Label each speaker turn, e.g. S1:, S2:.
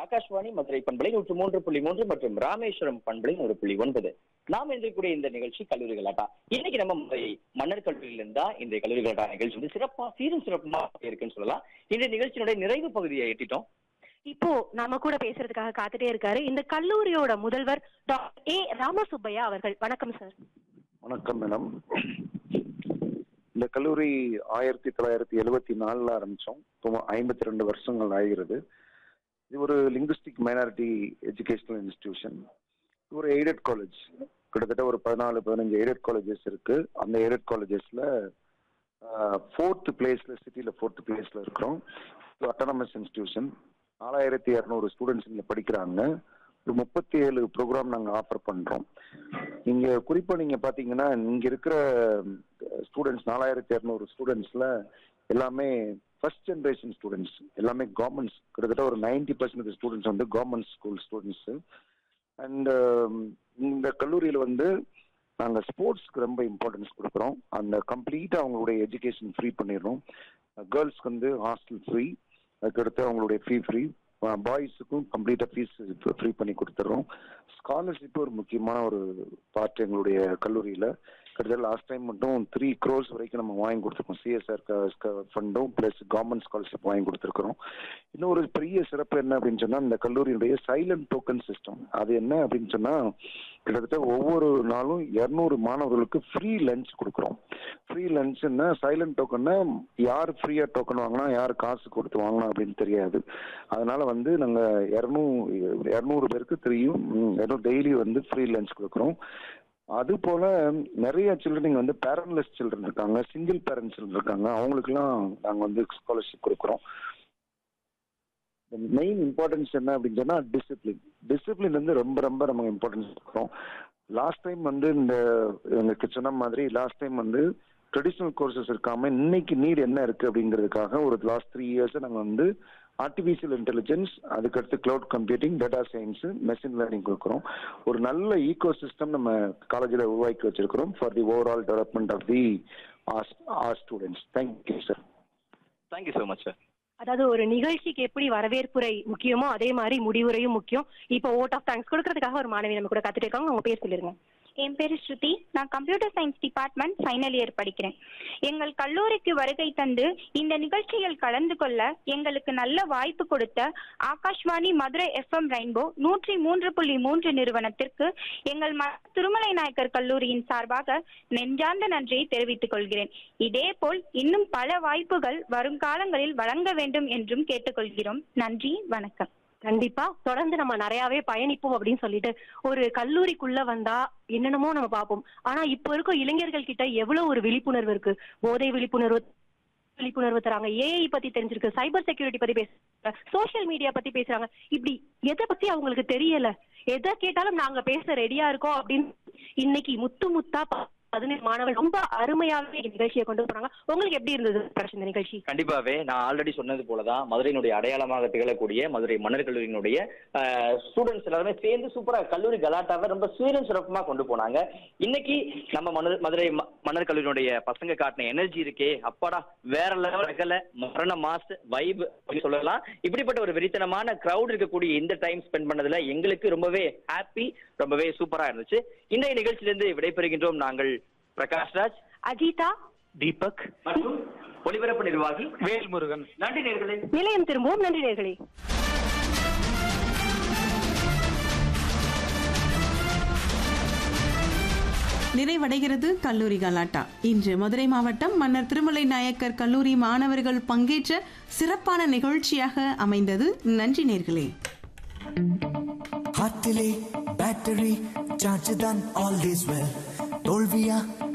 S1: ஆகாஷ்வாணி மதுரை பண்பலை நூற்று மூன்று புள்ளி மூன்று மற்றும் ராமேஸ்வரம் பண்பலை நூறு புள்ளி ஒன்பது நாம் இருக்கக்கூடிய இந்த நிகழ்ச்சி கல்லூரி கலாட்டா இன்னைக்கு நம்ம மதுரை மன்னர் கல்லூரியில இருந்தா இந்த கல்லூரி கலாட்டா நிகழ்ச்சி வந்து சிறப்பா சீரும் சிறப்புமா இருக்குன்னு சொல்லலாம் இந்த நிகழ்ச்சியினுடைய நிறைவு பகுதியை எட்டிட்டோம்
S2: இப்போ நாம கூட பேசுறதுக்காக காத்துட்டே இருக்காரு இந்த கல்லூரியோட முதல்வர் டாக்டர் ஏ ராமசுப்பையா அவர்கள் வணக்கம் சார்
S3: வணக்கம் மேடம் இந்த கல்லூரி ஆயிரத்தி தொள்ளாயிரத்தி எழுவத்தி நாலுல ஆரம்பிச்சோம் இப்போ ஐம்பத்தி ரெண்டு வருஷங்கள் ஆகிறது இது ஒரு லிங்குஸ்டிக் மைனாரிட்டி எஜுகேஷனல் இன்ஸ்டிடியூஷன் இது ஒரு எய்டட் காலேஜ் கிட்டத்தட்ட ஒரு பதினாலு பதினஞ்சு எய்டட் காலேஜஸ் இருக்கு அந்த எய்டட் காலேஜஸ்ல ஃபோர்த் பிளேஸ்ல சிட்டியில ஃபோர்த் பிளேஸ்ல இருக்கிறோம் அட்டானமஸ் இன்ஸ்டிடியூஷன் நாலாயிரத்தி இரநூறு ஸ்டூடெண்ட்ஸ் இங்க படிக்கிறாங்க ஒரு முப்பத்தி ஏழு ப்ரோக்ராம் நாங்கள் ஆஃபர் பண்றோம் இங்க குறிப்பா நீங்க பாத்தீங்கன்னா இங்க இருக்கிற ஸ்டூடெண்ட்ஸ் நாலாயிரத்தி இரநூறு ஸ்டூடெண்ட்ஸ்ல எல்லாமே ஃபர்ஸ்ட் ஜென்ரேஷன் ஸ்டூடெண்ட்ஸ் எல்லாமே கவர்மெண்ட்ஸ் கிட்டத்தட்ட ஒரு நைன்டி பர்சன்ட் ஸ்டூடெண்ட்ஸ் வந்து கவர்மெண்ட் ஸ்கூல் ஸ்டூடெண்ட்ஸ் அண்ட் இந்த கல்லூரியில் வந்து நாங்கள் ஸ்போர்ட்ஸ்க்கு ரொம்ப இம்பார்ட்டன்ஸ் கொடுக்குறோம் அந்த கம்ப்ளீட்டாக அவங்களுடைய எஜுகேஷன் ஃப்ரீ பண்ணிடுறோம் கேர்ள்ஸ்க்கு வந்து ஹாஸ்டல் ஃப்ரீ அதுக்கடுத்து அவங்களுடைய ஃபீ ஃப்ரீ பாய்ஸுக்கும் கம்ப்ளீட்டாக ஃபீஸ் ஃப்ரீ பண்ணி கொடுத்துட்றோம் ஸ்காலர்ஷிப் ஒரு முக்கியமான ஒரு பார்ட் எங்களுடைய கல்லூரியில் கிட்டத்தட்ட லாஸ்ட் டைம் மட்டும் த்ரீ க்ரோர்ஸ் வரைக்கும் நம்ம வாங்கி கொடுத்துருக்கோம் சிஎஸ்ஆர் ஃபண்டும் ப்ளஸ் கவர்மெண்ட் ஸ்காலர்ஷிப் வாங்கி கொடுத்துருக்குறோம் இன்னும் ஒரு பெரிய சிறப்பு என்ன அப்படின்னு சொன்னால் இந்த கல்லூரியினுடைய சைலண்ட் டோக்கன் சிஸ்டம் அது என்ன அப்படின்னு சொன்னால் கிட்டத்தட்ட ஒவ்வொரு நாளும் இரநூறு மாணவர்களுக்கு ஃப்ரீ லஞ்ச் கொடுக்குறோம் ஃப்ரீ லஞ்ச்னா சைலண்ட் டோக்கன்னா யார் ஃப்ரீயா டோக்கன் வாங்கினா யார் காசு கொடுத்து வாங்கினா அப்படின்னு தெரியாது அதனால வந்து நாங்கள் இரநூறு இரநூறு பேருக்கு தெரியும் டெய்லி வந்து ஃப்ரீ லஞ்ச் கொடுக்குறோம் அது போல நிறைய சில்ட்ரன் வந்து பேரண்ட்லெஸ் சில்ட்ரன் இருக்காங்க சிங்கிள் பேரண்ட் சில்ட்ரன் இருக்காங்க அவங்களுக்குலாம் நாங்கள் வந்து ஸ்காலர்ஷிப் கொடுக்குறோம் மெயின் இம்பார்ட்டன்ஸ் என்ன அப்படின்னு சொன்னா டிசிப்ளின் டிசிப்ளின் வந்து ரொம்ப ரொம்ப நம்ம இம்பார்ட்டன்ஸ் கொடுக்குறோம் லாஸ்ட் டைம் வந்து இந்த எனக்கு சொன்ன மாதிரி லாஸ்ட் டைம் வந்து ட்ரெடிஷ்னல் கோர்சஸ் இருக்காம இன்னைக்கு நீட் என்ன இருக்கு அப்படிங்கிறதுக்காக ஒரு லாஸ்ட் த்ரீ இயர்ஸ் நாங்கள் வந்து ஆர்டிஃபிஷியல் இன்டெலிஜென்ஸ் அதுக்கடுத்து cloud computing data science machine learning கொடுக்குறோம் ஒரு நல்ல ஈகோ சிஸ்டம் நம்ம காலேஜில் உருவாக்கி வச்சிருக்கிறோம் for the overall development of the our students thank you sir
S1: thank you so much sir
S2: அதாவது ஒரு நிகழ்ச்சிக்கு எப்படி வரவேற்புரை முக்கியமோ அதே மாதிரி முடிவுரையும் முக்கியம் இப்போ ஓட் ஆஃப் தேங்க்ஸ் கொடுக்கறதுக்காக ஒரு மாணவி நம்ம கூட காத்துட்டு இருக்காங்க உங்க பேர் சொல்லிருங்க
S4: என் பேரு ஸ்ருதி நான் computer science department final year படிக்கிறேன் எங்கள் கல்லூரிக்கு வருகை தந்து இந்த நிகழ்ச்சியில் கலந்து கொள்ள எங்களுக்கு நல்ல வாய்ப்பு கொடுத்த ஆகாஷ்வாணி மதுரை எஃப்எம் ரெயின்போ நூற்றி மூன்று புள்ளி மூன்று நிறுவனத்திற்கு எங்கள் ம திருமலை நாயக்கர் கல்லூரியின் சார்பாக நெஞ்சார்ந்த நன்றியை தெரிவித்துக் கொள்கிறேன் இதேபோல் இன்னும் பல வாய்ப்புகள் வருங்காலங்களில் வழங்க வேண்டும் என்றும் கேட்டுக்கொள்கிறோம் நன்றி வணக்கம்
S2: கண்டிப்பா தொடர்ந்து நம்ம நிறையவே பயணிப்போம் அப்படின்னு சொல்லிட்டு ஒரு கல்லூரிக்குள்ள வந்தா என்னென்னமோ நம்ம பார்ப்போம் ஆனா இப்ப இருக்க இளைஞர்கள் கிட்ட எவ்வளவு ஒரு விழிப்புணர்வு இருக்கு போதை விழிப்புணர்வு விழிப்புணர்வு தராங்க ஏஐ பத்தி தெரிஞ்சிருக்கு சைபர் செக்யூரிட்டி பத்தி பேசுறாங்க சோசியல் மீடியா பத்தி பேசுறாங்க இப்படி எதை பத்தி அவங்களுக்கு தெரியல எதை கேட்டாலும் நாங்க பேச ரெடியா இருக்கோம் அப்படின்னு இன்னைக்கு முத்து முத்தா பதினேழு மாணவர்கள் ரொம்ப அருமையாவே இந்த நிகழ்ச்சியை கொண்டு போறாங்க உங்களுக்கு எப்படி இருந்தது பிரகாஷ் இந்த நிகழ்ச்சி
S1: கண்டிப்பாவே நான் ஆல்ரெடி சொன்னது போலதான் மதுரையினுடைய அடையாளமாக திகழக்கூடிய மதுரை மன்னர் கல்லூரியினுடைய ஸ்டூடெண்ட்ஸ் எல்லாருமே சேர்ந்து சூப்பரா கல்லூரி கலாட்டாவை ரொம்ப சீரும் சிறப்புமா கொண்டு போனாங்க இன்னைக்கு நம்ம மன்னர் மதுரை ம- மன்னர் கல்லூரியினுடைய பசங்க காட்டின எனர்ஜி இருக்கே அப்பாடா வேற லெவல் ரகல மரண மாஸ் வைப் அப்படின்னு சொல்லலாம் இப்படிப்பட்ட ஒரு வெறித்தனமான கிரவுட் இருக்கக்கூடிய இந்த டைம் ஸ்பெண்ட் பண்ணதுல எங்களுக்கு ரொம்பவே ஹாப்பி ரொம்பவே சூப்பரா இருந்துச்சு இன்றைய நிகழ்ச்சியிலிருந்து விடைபெறுகின்றோம் நாங்கள் பிரகாஷ்ராஜ்
S2: அஜிதா
S1: தீபக் மற்றும் ஒலிபரப்பு நிர்வாகி
S5: வேல்முருகன்
S1: நன்றி நேர்களே
S2: நிலையம் திரும்புவோம் நன்றி நேர்களே
S6: நிறைவடைகிறது கல்லூரி கலாட்டா இன்று மதுரை மாவட்டம் மன்னர் திருமலை நாயக்கர் கல்லூரி மாணவர்கள் பங்கேற்ற சிறப்பான நிகழ்ச்சியாக அமைந்தது நன்றி நேர்களே
S7: ஹார்ட்டிலே பேட்டரி சார்ஜ் தான் ஆல்வேஸ் வெல் தோல்வியா